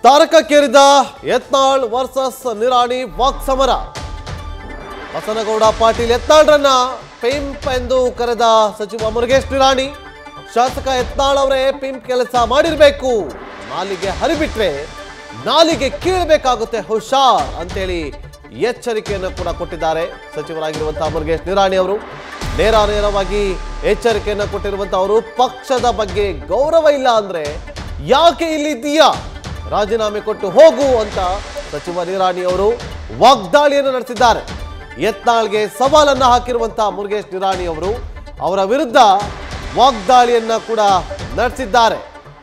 ತಾರಕಕ್ಕೇರಿದ Yatnal versus Nirani ವಾಕ್ ಸಮರ Basanagouda Patil ಯತ್ನಾಳ್ರನ್ನ pimp ಎಂದು ಕರೆದ ಸಚಿವ ಮುರುಗೇಶ್ ನಿರಾಣಿ ಶಾಸಕ ಯತ್ನಾಳ್ ಅವರೇ ಪಿಂಪ್ ಕೆಲಸ ಮಾಡಿರ್ಬೇಕು ನಾಲಿಗೆ ಹರಿಬಿಟ್ರೆ ನಾಲಿಗೆ ಕೀಳಬೇಕಾಗುತ್ತೆ ಹುಷಾರ್ ಅಂತೇಳಿ ಎಚ್ಚರಿಕೆಯನ್ನು ಕೂಡ ಕೊಟ್ಟಿದ್ದಾರೆ ಸಚಿವರಾಗಿರುವಂತಹ ಮುರುಗೇಶ್ ನಿರಾಣಿ ಅವರು ನೇರ ನೇರವಾಗಿ ಎಚ್ಚರಿಕೆಯನ್ನು ಕೊಟ್ಟಿರುವಂತಹ ಅವರು ಪಕ್ಷದ ಬಗ್ಗೆ ಗೌರವ ಇಲ್ಲ ಅಂದ್ರೆ ಯಾಕೆ ಇಲ್ಲಿದ್ದೀಯಾ ರಾಜೀನಾಮೆ ಕೊಟ್ಟು ಹೋಗು ಅಂತ ಸಚಿವ ನಿರಾಣಿ ಅವರು ವಾಗ್ದಾಳಿಯನ್ನು ನಡೆಸಿದ್ದಾರೆ ಯತ್ನಾಳ್ಗೆ ಸವಾಲನ್ನ ಹಾಕಿರುವಂತಹ ಮುರುಗೇಶ್ ನಿರಾಣಿ ಅವರು ಅವರ ವಿರುದ್ಧ ವಾಗ್ದಾಳಿಯನ್ನ ಕೂಡ ನಡೆಸಿದ್ದಾರೆ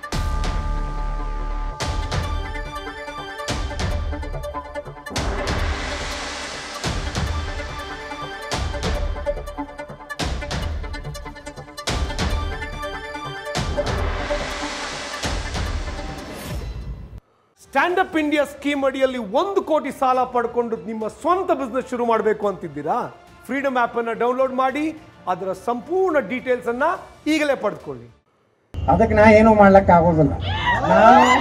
ಸ್ಟ್ಯಾಂಡ್ ಅಪ್ ಇಂಡಿಯಾ ಸ್ಕೀಮ್ ಅಡಿಯಲ್ಲಿ ಒಂದು ಕೋಟಿ ಸಾಲ ಪಡ್ಕೊಂಡು ನಿಮ್ಮ ಸ್ವಂತ ಬಿಸ್ನೆಸ್ ಶುರು ಮಾಡಬೇಕು ಅಂತಿದ್ದೀರಾ ಫ್ರೀಡಮ್ ಆಪ್ ಅನ್ನ ಡೌನ್ಲೋಡ್ ಮಾಡಿ ಅದರ ಸಂಪೂರ್ಣ ಡೀಟೇಲ್ಸ್ ಅನ್ನ ಈಗಲೇ ಪಡೆದುಕೊಳ್ಳಿ ಅದಕ್ಕೆ ನಾ ಏನು ಮಾಡ್ಲಕ್ಕೆ ಆಗೋದಿಲ್ಲ ನಾನು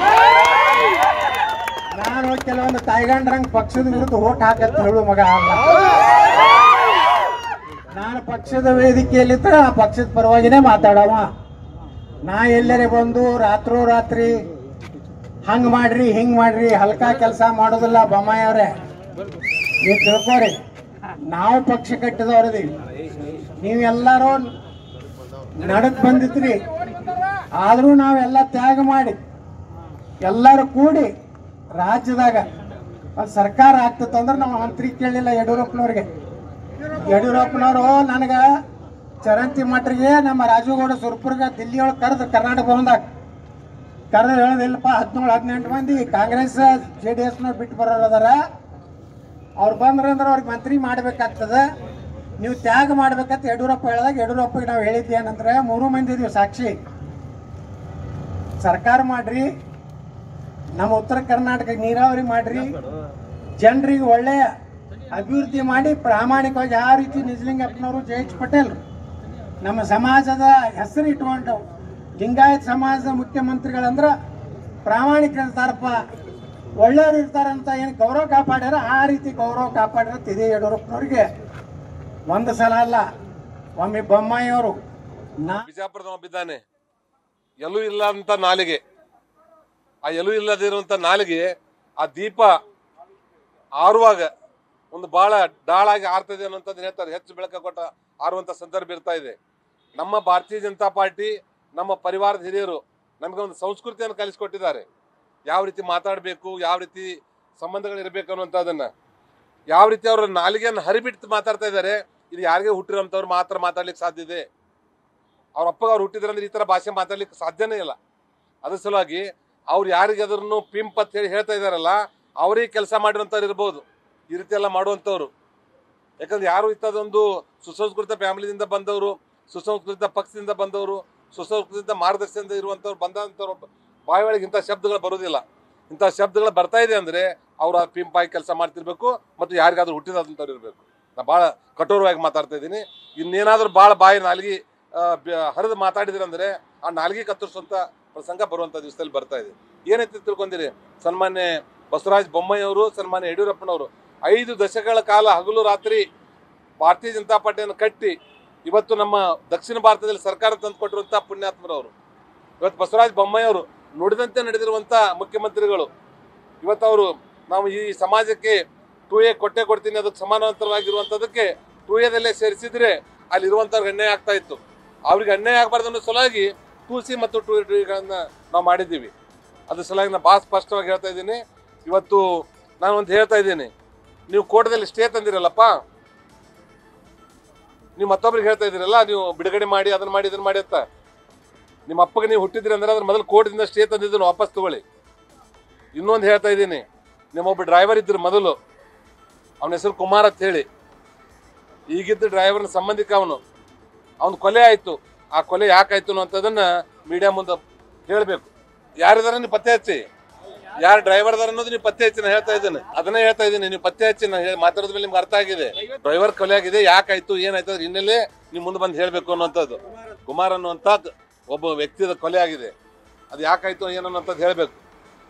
ನಾನು ಕೆಲವೊಂದು ತಾಯ್ಗಂಡ್ರಂಗ್ ಪಕ್ಷದ ವಿರುದ್ಧ ಓಟ್ ಹಾಕತ್ ಹೇಳು ಮಗ ಅಲ್ಲ ನಾನು ಪಕ್ಷದ ವೇದಿಕೆಯಲ್ಲಿದ್ದ ಆ ಪಕ್ಷದ ಪರವಾಗಿನೇ ಮಾತಾಡವ ನಾ ಎಲ್ಲರೇ ಬಂದು ರಾತ್ರೋ ರಾತ್ರಿ ಹಂಗ್ ಮಾಡ್ರಿ ಹಿಂಗ್ ಮಾಡ್ರಿ ಹಲ್ಕಾ ಕೆಲಸ ಮಾಡೋದಿಲ್ಲ ಬೊಮ್ಮಾಯಿ ಅವ್ರೆ ನೀವು ತಿಳ್ಕೊರಿ ನಾವು ಪಕ್ಷ ಕಟ್ಟಿದವ್ರದೀವಿ ನೀವೆಲ್ಲರೂ ನಡಕ್ ಬಂದಿದ್ರಿ ಆದರೂ ನಾವೆಲ್ಲ ತ್ಯಾಗ ಮಾಡಿ ಎಲ್ಲರೂ ಕೂಡಿ ರಾಜ್ಯದಾಗ ಒಂದು ಸರ್ಕಾರ ಆಗ್ತದಂದ್ರೆ ನಾವು ಮಂತ್ರಿ ಕೇಳಲಿಲ್ಲ ಯಡಿಯೂರಪ್ಪನವ್ರಿಗೆ ಯಡಿಯೂರಪ್ಪನವರು ನನಗೆ ಚರಂತಿ ಮಟ್ರಿಗೆ ನಮ್ಮ ರಾಜುಗೌಡ ಸುರ್ಪುರ್ಗ ದಿಲ್ಲಿಯೊಳಗೆ ಕರೆದು ಕರ್ನಾಟಕ ಭವನದಾಗ ಕರೆದು ಹೇಳೋದಿಲ್ಲಪ್ಪ ಹದಿನೇಳು ಹದಿನೆಂಟು ಮಂದಿ ಕಾಂಗ್ರೆಸ್ ಜೆ ಡಿ ಎಸ್ನವ್ರು ಬಿಟ್ಟು ಬರೋರು ಅದಾರ ಅವ್ರು ಬಂದ್ರೆ ಅಂದ್ರೆ ಅವ್ರಿಗೆ ಮಂತ್ರಿ ಮಾಡ್ಬೇಕಾಗ್ತದೆ ನೀವು ತ್ಯಾಗ ಮಾಡ್ಬೇಕಂತ ಯಡಿಯೂರಪ್ಪ ಹೇಳಿದಾಗ ಯಡಿಯೂರಪ್ಪಗೆ ನಾವು ಹೇಳಿದ್ವಿ ಏನಂದ್ರೆ ಮೂರು ಮಂದಿ ಇದೀವಿ ಸಾಕ್ಷಿ ಸರ್ಕಾರ ಮಾಡ್ರಿ ನಮ್ಮ ಉತ್ತರ ಕರ್ನಾಟಕ ನೀರಾವರಿ ಮಾಡ್ರಿ ಜನರಿಗೆ ಒಳ್ಳೆಯ ಅಭಿವೃದ್ಧಿ ಮಾಡಿ ಪ್ರಾಮಾಣಿಕವಾಗಿ ಯಾವ ರೀತಿ ನಿಜಲಿಂಗಪ್ಪನವರು ಜೆ ಎಚ್ ಪಟೇಲ್ ನಮ್ಮ ಸಮಾಜದ ಹೆಸರು ಇಟ್ಕೊಂಡು ಲಿಂಗಾಯತ್ ಸಮಾಜದ ಮುಖ್ಯಮಂತ್ರಿಗಳಂದ್ರೆ ಪ್ರಾಮಾಣಿಕರಿರ್ತಾರಪ್ಪ ಒಳ್ಳೆಯವ್ರು ಇರ್ತಾರಂತ ಏನು ಗೌರವ ಕಾಪಾಡ್ಯಾರ ಆ ರೀತಿ ಗೌರವ ಕಾಪಾಡ್ಯಾರ ಇದೇ ಯಡಿಯೂರಪ್ಪನವ್ರಿಗೆ ಒಂದು ಸಲ ಅಲ್ಲ ಒಮ್ಮೆ ಬೊಮ್ಮಾಯಿಯವರು ನಾ ಬಿಜಾಪುರದವ ಬಿದ್ದಾನೆ ಎಲ್ಲೂ ಇಲ್ಲ ಅಂತ ನಾಲಿಗೆ ಆ ಎಲ್ಲೂ ಇಲ್ಲದಿರುವಂತ ನಾಲಿಗೆ ಆ ದೀಪ ಆರುವಾಗ ಒಂದು ಬಹಳ ಡಾಳಾಗಿ ಆರ್ತದೆ ಅನ್ನೋಂಥದ್ದು ಹೇಳ್ತಾರೆ ಹೆಚ್ಚು ಬೆಳಕ ಕೊಟ್ಟ ಆರುವಂತ ಸಂದರ್ಭ ಇರ್ತಾ ಇದೆ ನಮ್ಮ ಭಾರತೀಯ ಜನತಾ ಪಾರ್ಟಿ ನಮ್ಮ ಪರಿವಾರದ ಹಿರಿಯರು ನಮಗೆ ಒಂದು ಸಂಸ್ಕೃತಿಯನ್ನು ಕಲಿಸ್ಕೊಟ್ಟಿದ್ದಾರೆ ಯಾವ ರೀತಿ ಮಾತಾಡಬೇಕು ಯಾವ ರೀತಿ ಸಂಬಂಧಗಳು ಇರಬೇಕು ಅನ್ನುವಂಥದ್ದನ್ನ ಯಾವ ರೀತಿ ಅವರ ನಾಲಿಗೆಯನ್ನು ಹರಿಬಿಟ್ಟು ಮಾತಾಡ್ತಾ ಇದ್ದಾರೆ ಇದು ಯಾರಿಗೆ ಹುಟ್ಟಿರೋಂಥವ್ರು ಮಾತ್ರ ಮಾತಾಡ್ಲಿಕ್ಕೆ ಸಾಧ್ಯ ಇದೆ ಅವ್ರ ಅಪ್ಪಗೆ ಅವ್ರು ಹುಟ್ಟಿದ್ರೆ ಅಂದ್ರೆ ಈ ಥರ ಭಾಷೆ ಮಾತಾಡ್ಲಿಕ್ಕೆ ಸಾಧ್ಯನೇ ಇಲ್ಲ ಅದ್ರ ಸಲುವಾಗಿ ಅವ್ರು ಯಾರಿಗೆ ಅದನ್ನು ಪಿಂಪ್ ಅಂತ ಹೇಳಿ ಹೇಳ್ತಾ ಇದಾರಲ್ಲ ಅವರೇ ಕೆಲಸ ಮಾಡಿರೋಂಥವ್ರು ಇರ್ಬೋದು ಈ ರೀತಿ ಎಲ್ಲ ಮಾಡುವಂಥವ್ರು ಯಾಕಂದ್ರೆ ಯಾರು ಇಂಥದ್ದೊಂದು ಸುಸಂಸ್ಕೃತ ಫ್ಯಾಮಿಲಿಯಿಂದ ಬಂದವರು ಸುಸಂಸ್ಕೃತ ಪಕ್ಷದಿಂದ ಬಂದವರು ಸುಸಂಸ್ಕೃತ ಮಾರ್ಗದರ್ಶನದಿಂದ ಇರುವಂಥವ್ರು ಬಂದಂಥವ್ರು ಬಾಯಿ ಒಳಗೆ ಇಂಥ ಶಬ್ದಗಳು ಬರೋದಿಲ್ಲ ಇಂಥ ಶಬ್ದಗಳು ಬರ್ತಾ ಇದೆ ಅಂದ್ರೆ ಅವ್ರು ಆ ಪಿಂಪಾಗಿ ಕೆಲಸ ಮಾಡ್ತಿರ್ಬೇಕು ಮತ್ತು ಯಾರಿಗಾದ್ರೂ ಹುಟ್ಟಿದಂಥವ್ರು ಇರಬೇಕು ನಾ ಭಾಳ ಕಠೋರವಾಗಿ ಮಾತಾಡ್ತಾ ಇದ್ದೀನಿ ಇನ್ನೇನಾದ್ರೂ ಭಾಳ ಬಾಯಿ ನಾಲ್ಗಿ ಹರಿದು ಮಾತಾಡಿದ್ರೆ ಅಂದ್ರೆ ಆ ನಾಲ್ಗಿ ಕತ್ತರಿಸುವಂತ ಪ್ರಸಂಗ ಬರುವಂತ ದಿವಸದಲ್ಲಿ ಬರ್ತಾ ಇದೆ ಏನೈತಿ ತಿಳ್ಕೊಂಡಿರಿ ಸನ್ಮಾನ್ಯ ಬಸವರಾಜ ಬೊಮ್ಮಾಯಿ ಅವರು ಸನ್ಮಾನ್ಯ ಯಡಿಯೂರಪ್ಪನವರು ಐದು ದಶಕಗಳ ಕಾಲ ಹಗಲು ರಾತ್ರಿ ಭಾರತೀಯ ಜನತಾ ಪಾರ್ಟಿಯನ್ನು ಕಟ್ಟಿ ಇವತ್ತು ನಮ್ಮ ದಕ್ಷಿಣ ಭಾರತದಲ್ಲಿ ಸರ್ಕಾರ ತಂದು ಕೊಟ್ಟಿರುವಂತ ಪುಣ್ಯಾತ್ಮರವರು ಇವತ್ತು ಬಸವರಾಜ ಬೊಮ್ಮಾಯಿ ಅವರು ನುಡಿದಂತೆ ನಡೆದಿರುವಂತ ಮುಖ್ಯಮಂತ್ರಿಗಳು ಇವತ್ತು ಅವರು ನಾವು ಈ ಸಮಾಜಕ್ಕೆ ಟೂ ಎ ಕೊಟ್ಟೆ ಕೊಡ್ತೀನಿ ಅದಕ್ಕೆ ಸಮಾನಾಂತರವಾಗಿರುವಂಥದ್ದಕ್ಕೆ ಟೂ ಎದಲ್ಲೇ ಸೇರಿಸಿದ್ರೆ ಅಲ್ಲಿ ಇರುವಂಥವ್ರಿಗೆ ಅನ್ಯಾಯ ಆಗ್ತಾ ಇತ್ತು ಅವ್ರಿಗೆ ಅನ್ಯಾಯ ಆಗಬಾರ್ದು ಅನ್ನೋ ಸಲುವಾಗಿ ಟೂ ಸಿ ಮತ್ತು ಟೂ ಗಳನ್ನ ನಾವು ಮಾಡಿದ್ದೀವಿ ಅದ್ರ ಸಲುವಾಗಿ ನಾನು ಭಾಳ ಸ್ಪಷ್ಟವಾಗಿ ಹೇಳ್ತಾ ಇದ್ದೀನಿ ಇವತ್ತು ನಾನು ಒಂದು ಹೇಳ್ತಾ ಇದ್ದೀನಿ ನೀವು ಕೋಟದಲ್ಲಿ ಸ್ಟೇ ತಂದಿರಲ್ಲಪ್ಪ ನೀವು ಮತ್ತೊಬ್ರಿಗೆ ಹೇಳ್ತಾ ಇದ್ದೀರಲ್ಲ ನೀವು ಬಿಡುಗಡೆ ಮಾಡಿ ಅದನ್ನ ಮಾಡಿ ಇದನ್ನ ಮಾಡಿ ಅಂತ ನಿಮ್ಮ ಅಪ್ಪಗೆ ನೀವು ಹುಟ್ಟಿದ್ರಿ ಅಂದ್ರೆ ಅದ್ರ ಮೊದಲು ಕೋರ್ಟ್ದಿಂದ ಸ್ಟೇ ತಂದಿದ್ದನ್ನು ವಾಪಸ್ ತಗೊಳ್ಳಿ ಇನ್ನೊಂದು ಹೇಳ್ತಾ ಇದ್ದೀನಿ ನಿಮ್ಮೊಬ್ಬ ಡ್ರೈವರ್ ಇದ್ರು ಮೊದಲು ಅವನ ಹೆಸರು ಕುಮಾರ್ ಅಂತ ಹೇಳಿ ಈಗಿದ್ದ ಡ್ರೈವರ್ನ ಸಂಬಂಧಿಕ ಅವನು ಅವನು ಕೊಲೆ ಆಯಿತು ಆ ಕೊಲೆ ಯಾಕಾಯ್ತು ಅನ್ನೋಂಥದ್ದನ್ನ ಮೀಡಿಯಾ ಮುಂದೆ ಹೇಳಬೇಕು ಯಾರಿದಾರ ನೀವು ಪತ್ತೆ ಹಚ್ಚಿ ಯಾರು ಡ್ರೈವರ್ ಅದಾರ ಅನ್ನೋದು ನೀವು ಪತ್ತೆ ಹಚ್ಚಿ ನಾನು ಹೇಳ್ತಾ ಇದ್ದೇನೆ ಅದನ್ನೇ ಹೇಳ್ತಾ ಇದ್ದೀನಿ ನೀವು ಪತ್ತೆ ಹಚ್ಚಿ ನಾನು ಹೇಳಿ ಮಾತಾಡೋದ್ ಮೇಲೆ ನಿಮ್ಗೆ ಅರ್ಥ ಆಗಿದೆ ಡ್ರೈವರ್ ಕೊಲೆ ಆಗಿದೆ ಯಾಕಾಯ್ತು ಏನಾಯ್ತು ಅದ್ರ ಹಿನ್ನೆಲೆ ನೀವು ಮುಂದೆ ಬಂದು ಹೇಳಬೇಕು ಅನ್ನೋಂಥದ್ದು ಕುಮಾರ್ ಅನ್ನುವಂಥ ಒಬ್ಬ ವ್ಯಕ್ತಿದ ಕೊಲೆ ಆಗಿದೆ ಅದು ಯಾಕಾಯ್ತು ಏನನ್ನೋಂಥದ್ದು ಹೇಳಬೇಕು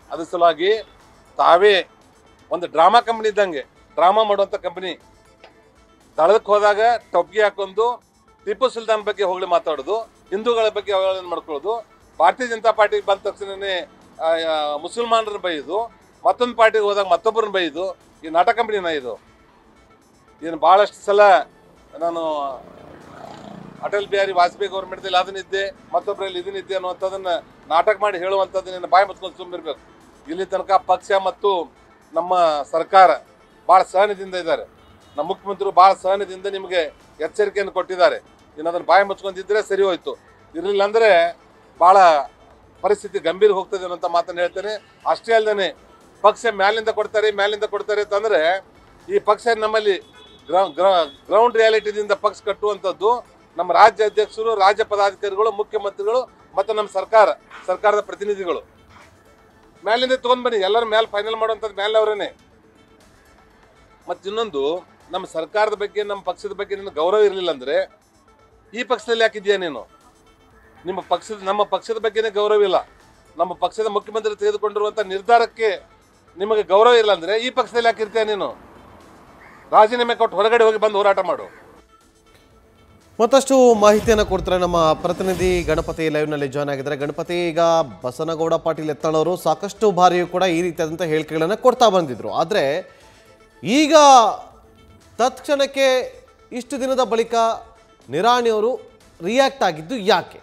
ಅದ್ರ ಸಲುವಾಗಿ ತಾವೇ ಒಂದು ಡ್ರಾಮಾ ಕಂಪನಿ ಇದ್ದಂಗೆ ಡ್ರಾಮಾ ಮಾಡುವಂಥ ಕಂಪನಿ ದಳದಕ್ಕೆ ಹೋದಾಗ ಟೊಪ್ಗೆ ಹಾಕೊಂಡು ಟಿಪ್ಪು ಸುಲ್ತಾನ್ ಬಗ್ಗೆ ಹೋಗಲಿ ಮಾತಾಡೋದು ಹಿಂದೂಗಳ ಬಗ್ಗೆ ಅವಹೇಳನ ಮಾಡ್ಕೊಳ್ಳೋದು ಭಾರತೀಯ ಜನತಾ ಪಾರ್ಟಿಗೆ ಬಂದ ತಕ್ಷಣನೇ ಆ, ಆ, ಮುಸಲ್ಮಾನರನ್ನ ಬೈಯೋದು ಮತ್ತೊಂದು ಪಾರ್ಟಿಗೆ ಹೋದಾಗ ಮತ್ತೊಬ್ಬರನ್ನ ಬೈಯೋದು ಈ ನಾಟಕ ಕಂಪನಿನ ಇದು ಇದನ್ನು ಭಾಳಷ್ಟು ಸಲ ನಾನು ಅಟಲ್ ಬಿಹಾರಿ ವಾಜಪೇಯಿ ಗೌರ್ಮೆಂಟ್ದಲ್ಲಿ ಅದನ್ನಿದ್ದೆ ಮತ್ತೊಬ್ಬರಲ್ಲಿ ಇದನ್ನಿದ್ದೆ ಅನ್ನುವಂಥದ್ದನ್ನ ನಾಟಕ ಮಾಡಿ ಹೇಳುವಂಥದ್ದು ನಿನ್ನ ಬಾಯಿ ಮುಚ್ಕೊಂಡು ಸುಮ್ಮಿರ್ಬೇಕು ಇಲ್ಲಿ ತನಕ ಪಕ್ಷ ಮತ್ತು ನಮ್ಮ ಸರ್ಕಾರ ಭಾಳ ಸಹನದಿಂದ ಇದ್ದಾರೆ ನಮ್ಮ ಮುಖ್ಯಮಂತ್ರಿಗಳು ಭಾಳ ಸಹನದಿಂದ ನಿಮಗೆ ಎಚ್ಚರಿಕೆಯನ್ನು ಕೊಟ್ಟಿದ್ದಾರೆ ಇನ್ನು ಅದನ್ನು ಬಾಯಿ ಮುಚ್ಕೊಂಡಿದ್ರೆ ಸರಿ ಹೋಯ್ತು ಇರಲಿಲ್ಲ ಅಂದರೆ ಭಾಳ ಪರಿಸ್ಥಿತಿ ಗಂಭೀರ ಹೋಗ್ತದೆ ಅನ್ನೋಂಥ ಮಾತನ್ನು ಹೇಳ್ತೇನೆ ಅಷ್ಟೇ ಅಲ್ಲದೆ ಪಕ್ಷ ಮ್ಯಾಲಿಂದ ಕೊಡ್ತಾರೆ ಮ್ಯಾಲಿಂದ ಕೊಡ್ತಾರೆ ಅಂತಂದರೆ ಈ ಪಕ್ಷ ನಮ್ಮಲ್ಲಿ ಗ್ರೌಂಡ್ ರಿಯಾಲಿಟಿದಿಂದ ಪಕ್ಷ ಕಟ್ಟುವಂಥದ್ದು ನಮ್ಮ ರಾಜ್ಯ ಅಧ್ಯಕ್ಷರು ರಾಜ್ಯ ಪದಾಧಿಕಾರಿಗಳು ಮುಖ್ಯಮಂತ್ರಿಗಳು ಮತ್ತು ನಮ್ಮ ಸರ್ಕಾರ ಸರ್ಕಾರದ ಪ್ರತಿನಿಧಿಗಳು ಮ್ಯಾಲಿಂದ ತೊಗೊಂಡ್ ಬನ್ನಿ ಎಲ್ಲರ ಮೇಲೆ ಫೈನಲ್ ಮಾಡುವಂಥದ್ದು ಮೇಲೆ ಅವರೇನೆ ಮತ್ತು ಇನ್ನೊಂದು ನಮ್ಮ ಸರ್ಕಾರದ ಬಗ್ಗೆ ನಮ್ಮ ಪಕ್ಷದ ಬಗ್ಗೆ ನಿನ್ನ ಗೌರವ ಇರಲಿಲ್ಲ ಅಂದ್ರೆ ಈ ಪಕ್ಷದಲ್ಲಿ ಯಾಕಿದ್ಯಾ ನೀನು ನಿಮ್ಮ ಪಕ್ಷದ ನಮ್ಮ ಪಕ್ಷದ ಬಗ್ಗೆನೇ ಗೌರವ ಇಲ್ಲ ನಮ್ಮ ಪಕ್ಷದ ಮುಖ್ಯಮಂತ್ರಿ ತೆಗೆದುಕೊಂಡಿರುವಂಥ ನಿರ್ಧಾರಕ್ಕೆ ನಿಮಗೆ ಗೌರವ ಇಲ್ಲ ಅಂದ್ರೆ ಈ ಪಕ್ಷದಲ್ಲಿ ಯಾಕಿರ್ತೀಯ ನೀನು ರಾಜೀನಾಮೆ ಕೊಟ್ಟು ಹೊರಗಡೆ ಹೋಗಿ ಬಂದು ಹೋರಾಟ ಮಾಡು ಮತ್ತಷ್ಟು ಮಾಹಿತಿಯನ್ನು ಕೊಡ್ತಾರೆ ನಮ್ಮ ಪ್ರತಿನಿಧಿ ಗಣಪತಿ ಲೈವ್ನಲ್ಲಿ ಜಾಯ್ನ್ ಆಗಿದ್ದಾರೆ ಗಣಪತಿ ಈಗ ಬಸನಗೌಡ ಪಾಟೀಲ್ ಎತ್ತಾಳವರು ಸಾಕಷ್ಟು ಬಾರಿಯೂ ಕೂಡ ಈ ರೀತಿಯಾದಂಥ ಹೇಳಿಕೆಗಳನ್ನು ಕೊಡ್ತಾ ಬಂದಿದ್ರು ಆದರೆ ಈಗ ತತ್ಕ್ಷಣಕ್ಕೆ ಇಷ್ಟು ದಿನದ ಬಳಿಕ ನಿರಾಣಿಯವರು ರಿಯಾಕ್ಟ್ ಆಗಿದ್ದು ಯಾಕೆ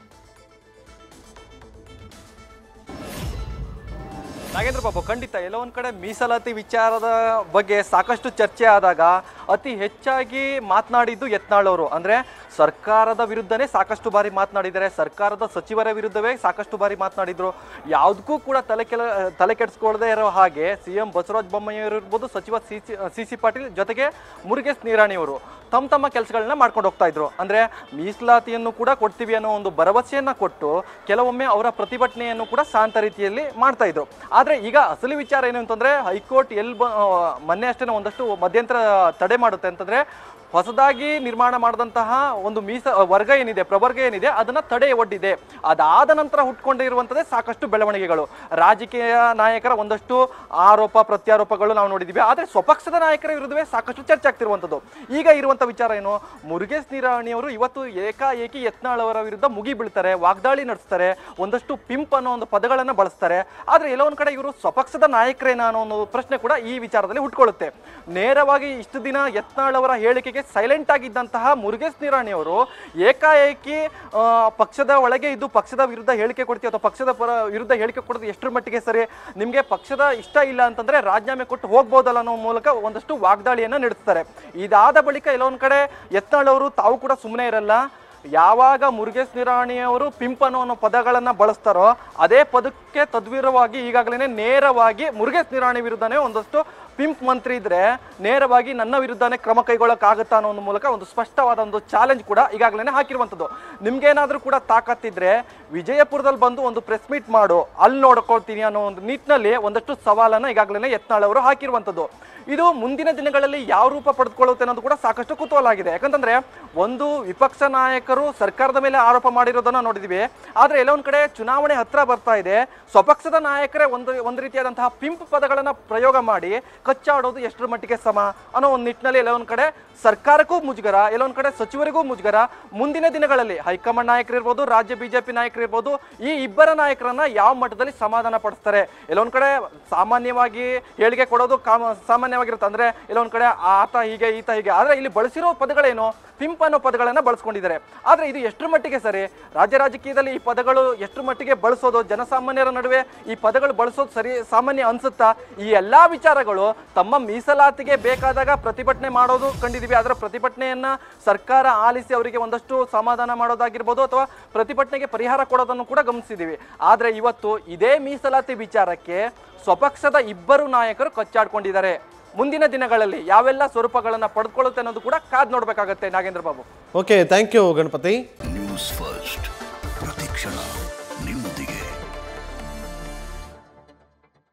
ನಾಗೇಂದ್ರ ಬಾಬು ಖಂಡಿತ ಎಲ್ಲೋ ಒಂದ್ ಕಡೆ ಮೀಸಲಾತಿ ವಿಚಾರದ ಬಗ್ಗೆ ಸಾಕಷ್ಟು ಚರ್ಚೆ ಆದಾಗ ಅತಿ ಹೆಚ್ಚಾಗಿ ಮಾತನಾಡಿದ್ದು ಯತ್ನಾಳ್ ಅವರು ಅಂದ್ರೆ ಸರ್ಕಾರದ ವಿರುದ್ಧನೇ ಸಾಕಷ್ಟು ಬಾರಿ ಮಾತನಾಡಿದ್ದಾರೆ ಸರ್ಕಾರದ ಸಚಿವರ ವಿರುದ್ಧವೇ ಸಾಕಷ್ಟು ಬಾರಿ ಮಾತನಾಡಿದ್ರು ಯಾವುದಕ್ಕೂ ಕೂಡ ತಲೆ ಕೆಲ ತಲೆ ಕೆಡಿಸ್ಕೊಳ್ಳದೆ ಇರೋ ಹಾಗೆ ಸಿ ಎಂ ಬಸವರಾಜ ಬೊಮ್ಮಾಯಿ ಅವರು ಇರ್ಬೋದು ಸಚಿವ C C C C Patil ಜೊತೆಗೆ ಮುರುಗೇಶ್ ನಿರಾಣಿ ಅವರು ತಮ್ಮ ತಮ್ಮ ಕೆಲಸಗಳನ್ನ ಮಾಡ್ಕೊಂಡು ಹೋಗ್ತಾ ಇದ್ರು ಅಂದ್ರೆ ಮೀಸಲಾತಿಯನ್ನು ಕೂಡ ಕೊಡ್ತೀವಿ ಅನ್ನೋ ಒಂದು ಭರವಸೆಯನ್ನ ಕೊಟ್ಟು ಕೆಲವೊಮ್ಮೆ ಅವರ ಪ್ರತಿಭಟನೆಯನ್ನು ಕೂಡ ಶಾಂತ ರೀತಿಯಲ್ಲಿ ಮಾಡ್ತಾ ಇದ್ರು ಆದ್ರೆ ಈಗ ಅಸಲಿ ವಿಚಾರ ಏನು ಅಂತಂದ್ರೆ ಹೈಕೋರ್ಟ್ ಎಲ್ಲಿ ಬ ಆ, ಮೊನ್ನೆ ಅಷ್ಟೇ ಒಂದಷ್ಟು ಮಧ್ಯಂತರ ತಡೆ ಮಾಡುತ್ತೆ ಅಂತಂದ್ರೆ ಹೊಸದಾಗಿ ನಿರ್ಮಾಣ ಮಾಡಿದಂತಹ ಒಂದು ಮೀಸ ವರ್ಗ ಏನಿದೆ ಪ್ರವರ್ಗ ಏನಿದೆ ಅದನ್ನ ತಡೆ ಒಡ್ಡಿದೆ ಅದಾದ ನಂತರ ಹುಟ್ಕೊಂಡಿರುವಂಥದ್ದೇ ಸಾಕಷ್ಟು ಬೆಳವಣಿಗೆಗಳು ರಾಜಕೀಯ ನಾಯಕರ ಒಂದಷ್ಟು ಆರೋಪ ಪ್ರತ್ಯಾರೋಪಗಳು ನಾವು ನೋಡಿದ್ದೀವಿ ಆದರೆ ಸ್ವಪಕ್ಷದ ನಾಯಕರ ವಿರುದ್ಧವೇ ಸಾಕಷ್ಟು ಚರ್ಚೆ ಆಗ್ತಿರುವಂಥದ್ದು ಈಗ ಇರುವಂಥ ವಿಚಾರ ಏನು ಮುರುಗೇಶ್ ನಿರಾಣಿಯವರು ಇವತ್ತು ಏಕಾಏಕಿ ಯತ್ನಾಳ್ ಅವರ ವಿರುದ್ಧ ಮುಗಿ ಬೀಳ್ತಾರೆ ವಾಗ್ದಾಳಿ ನಡೆಸ್ತಾರೆ ಒಂದಷ್ಟು ಪಿಂಪ್ ಅನ್ನೋ ಒಂದು ಪದಗಳನ್ನು ಬಳಸ್ತಾರೆ ಆದರೆ ಎಲ್ಲೋ ಒಂದು ಕಡೆ ಇವರು ಸ್ವಪಕ್ಷದ ನಾಯಕರೇನ ಅನ್ನೋ ಒಂದು ಪ್ರಶ್ನೆ ಕೂಡ ಈ ವಿಚಾರದಲ್ಲಿ ಹುಟ್ಕೊಳ್ಳುತ್ತೆ ನೇರವಾಗಿ ಇಷ್ಟು ದಿನ ಯತ್ನಾಳ್ ಅವರ ಹೇಳಿಕೆಗೆ ಸೈಲೆಂಟ್ ಆಗಿದ್ದಂತಹ ಮುರುಗೇಶ್ ನಿರಾಣಿ ಅವರು ಏಕಾಏಕಿ ಆ, ಪಕ್ಷದ ಒಳಗೆ ಇದ್ದು ಪಕ್ಷದ ವಿರುದ್ಧ ಹೇಳಿಕೆ ಕೊಡ್ತೀವಿ ಅಥವಾ ಪಕ್ಷದ ಪರ ವಿರುದ್ಧ ಹೇಳಿಕೆ ಕೊಡೋದು ಎಷ್ಟರ ಮಟ್ಟಿಗೆ ಸರಿ ನಿಮಗೆ ಪಕ್ಷದ ಇಷ್ಟ ಇಲ್ಲ ಅಂತಂದ್ರೆ ರಾಜೀನಾಮೆ ಕೊಟ್ಟು ಹೋಗ್ಬೋದಲ್ಲ ಅನ್ನೋ ಮೂಲಕ ಒಂದಷ್ಟು ವಾಗ್ದಾಳಿಯನ್ನ ನಡೆಸ್ತಾರೆ ಇದಾದ ಬಳಿಕ ಎಲ್ಲೊಂದ್ ಕಡೆ ಯತ್ನಾಳ್ ಅವರು ತಾವು ಕೂಡ ಸುಮ್ಮನೆ ಇರಲ್ಲ ಯಾವಾಗ ಮುರುಗೇಶ್ ನಿರಾಣಿಯವರು ಪಿಂಪ್ ಅನ್ನೋ ಅನ್ನೋ ಪದಗಳನ್ನ ಬಳಸ್ತಾರೋ ಅದೇ ಪದಕ್ಕೆ ತದ್ವಿರವಾಗಿ ಈಗಾಗಲೇ ನೇರವಾಗಿ ಮುರುಗೇಶ್ ನಿರಾಣಿ ವಿರುದ್ಧನೇ ಒಂದಷ್ಟು ಪಿಂಪ್ ಮಂತ್ರಿ ಇದ್ರೆ ನೇರವಾಗಿ ನನ್ನ ವಿರುದ್ಧನೇ ಕ್ರಮ ಕೈಗೊಳ್ಳಕ್ಕಾಗುತ್ತಾ ಅನ್ನೋ ಒಂದು ಮೂಲಕ ಒಂದು ಸ್ಪಷ್ಟವಾದ ಒಂದು ಚಾಲೆಂಜ್ ಕೂಡ ಈಗಾಗಲೇ ಹಾಕಿರುವಂಥದ್ದು ನಿಮ್ಗೇನಾದ್ರೂ ಕೂಡ ತಾಕತ್ತಿದ್ರೆ ವಿಜಯಪುರದಲ್ಲಿ ಬಂದು ಒಂದು ಪ್ರೆಸ್ ಮೀಟ್ ಮಾಡು ಅಲ್ಲಿ ನೋಡ್ಕೊಳ್ತೀನಿ ಅನ್ನೋ ಒಂದು ನಿಟ್ಟಿನಲ್ಲಿ ಒಂದಷ್ಟು ಸವಾಲನ್ನ ಈಗಾಗಲೇ ಯತ್ನಾಳ್ ಅವರು ಹಾಕಿರುವಂಥದ್ದು ಇದು ಮುಂದಿನ ದಿನಗಳಲ್ಲಿ ಯಾವ ರೂಪ ಪಡೆದುಕೊಳ್ಳುತ್ತೆ ಅನ್ನೋದು ಕೂಡ ಸಾಕಷ್ಟು ಕುತೂಹಲ ಆಗಿದೆ ಯಾಕಂತಂದ್ರೆ ಒಂದು ವಿಪಕ್ಷ ನಾಯಕರು ಸರ್ಕಾರದ ಮೇಲೆ ಆರೋಪ ಮಾಡಿರೋದನ್ನ ನೋಡಿದ್ವಿ ಆದ್ರೆ ಎಲ್ಲ ಒಂದ್ ಕಡೆ ಚುನಾವಣೆ ಹತ್ರ ಬರ್ತಾ ಇದೆ ಸ್ವಪಕ್ಷದ ನಾಯಕರೇ ಒಂದು ಒಂದು ರೀತಿಯಾದಂತಹ ಪಿಂಪ್ ಪದಗಳನ್ನ ಪ್ರಯೋಗ ಮಾಡಿ ಕಚ್ಚಾಡೋದು ಎಷ್ಟರ ಮಟ್ಟಿಗೆ ಸಮ ಅನ್ನೋ ಒಂದು ನಿಟ್ಟಿನಲ್ಲಿ ಎಲ್ಲ ಒಂದ್ ಕಡೆ ಸರ್ಕಾರಕ್ಕೂ ಮುಜುಗರ ಎಲ್ಲ ಒಂದ್ ಕಡೆ ಸಚಿವರಿಗೂ ಮುಜುಗರ ಮುಂದಿನ ದಿನಗಳಲ್ಲಿ ಹೈಕಮಾಂಡ್ ನಾಯಕರಿರ್ಬೋದು ರಾಜ್ಯ ಬಿಜೆಪಿ ನಾಯಕರಿರ್ಬೋದು ಈ ಇಬ್ಬರ ನಾಯಕರನ್ನ ಯಾವ ಮಟ್ಟದಲ್ಲಿ ಸಮಾಧಾನ ಪಡಿಸ್ತಾರೆ ಎಲ್ಲೊಂದ್ ಕಡೆ ಸಾಮಾನ್ಯವಾಗಿ ಹೇಳಿಕೆ ಕೊಡೋದು ಕಾಮ ಸಾಮಾನ್ಯವಾಗಿರುತ್ತೆ ಅಂದ್ರೆ ಎಲ್ಲೊಂದ್ ಕಡೆ ಆತ ಹೀಗೆ ಈತ ಹೀಗೆ ಆದ್ರೆ ಇಲ್ಲಿ ಬಳಸಿರೋ ಪದಗಳೇನು ಪಿಂಪ್ ಅನ್ನೋ ಪದಗಳನ್ನ ಬಳಸ್ಕೊಂಡಿದ್ದಾರೆ ಆದ್ರೆ ಇದು ಎಷ್ಟರ ಮಟ್ಟಿಗೆ ಸರಿ ರಾಜ್ಯ ರಾಜಕೀಯದಲ್ಲಿ ಈ ಪದಗಳು ಎಷ್ಟರ ಮಟ್ಟಿಗೆ ಬಳಸೋದು ಜನಸಾಮಾನ್ಯರ ನಡುವೆ ಈ ಪದಗಳು ಬಳಸೋದು ಸರಿ ಸಾಮಾನ್ಯ ಅನ್ಸುತ್ತಾ ಈ ಎಲ್ಲಾ ವಿಚಾರಗಳು ತಮ್ಮ ಮೀಸಲಾತಿಗೆ ಬೇಕಾದಾಗ ಪ್ರತಿಭಟನೆ ಮಾಡೋದು ಕಂಡಿದೀವಿ ಅದರ ಪ್ರತಿಭಟನೆಯನ್ನ ಸರ್ಕಾರ ಆಲಿಸಿ ಅವರಿಗೆ ಒಂದಷ್ಟು ಸಮಾಧಾನ ಮಾಡೋದಾಗಿರ್ಬೋದು ಅಥವಾ ಪ್ರತಿಭಟನೆಗೆ ಪರಿಹಾರ ಕೊಡೋದನ್ನು ಕೂಡ ಗಮನಿಸಿದೀವಿ ಆದ್ರೆ ಇವತ್ತು ಇದೇ ಮೀಸಲಾತಿ ವಿಚಾರಕ್ಕೆ ಸ್ವಪಕ್ಷದ ಇಬ್ಬರು ನಾಯಕರು ಕಚ್ಚಾಡ್ಕೊಂಡಿದ್ದಾರೆ ಮುಂದಿನ ದಿನಗಳಲ್ಲಿ ಯಾವೆಲ್ಲ ಸ್ವರೂಪಗಳನ್ನ ಪಡೆದುಕೊಳ್ಳುತ್ತೆ ಅನ್ನೋದು ಕೂಡ ಕಾದ್ ನೋಡ್ಬೇಕಾಗತ್ತೆ Nagendra Babu okay thank you Ganapathi News First ಪ್ರತಿಕ್ಷಣ